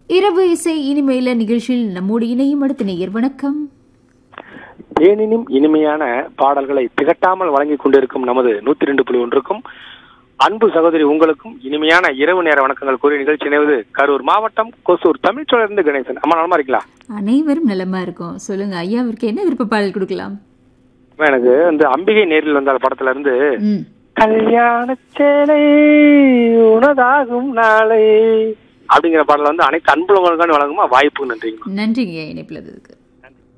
இரவு இசை இனிமையில நிகழ்ச்சியில் நம்மோடு இணையும் அடுத்த நேயர் வணக்கம் தேனினும் இனிமையான பாடல்களை திகட்டாமல் வழங்கிக் கொண்டிருக்கும் நமது நூத்தி ரெண்டு புள்ளி ஒன்றுக்கும் அன்பு சகோதரி உங்களுக்கும் இனிமையான இரவு நேர வணக்கங்கள் கூறிய நிகழ்ச்சி இணைவது கரூர் மாவட்டம் கொசூர் தமிழ்ச்சோழர்ந்து கணேசன் அம்மா நலமா இருக்கீங்களா அனைவரும் நலமா இருக்கும் சொல்லுங்க ஐயாவிற்கு என்ன விருப்ப பாடல் கொடுக்கலாம் அம்மா, எனக்கு வந்து அம்பிகை நேரில் வந்தால் படத்துல இருந்து ம் கல்யாண சேலை உனதாகும் நாளை அப்படிங்கிற பாடல வந்து அனைத்து அன்புலங்களுக்கான வழங்குமா வாய்ப்பு நன்றிங்க நன்றிங்க இணைப்பில்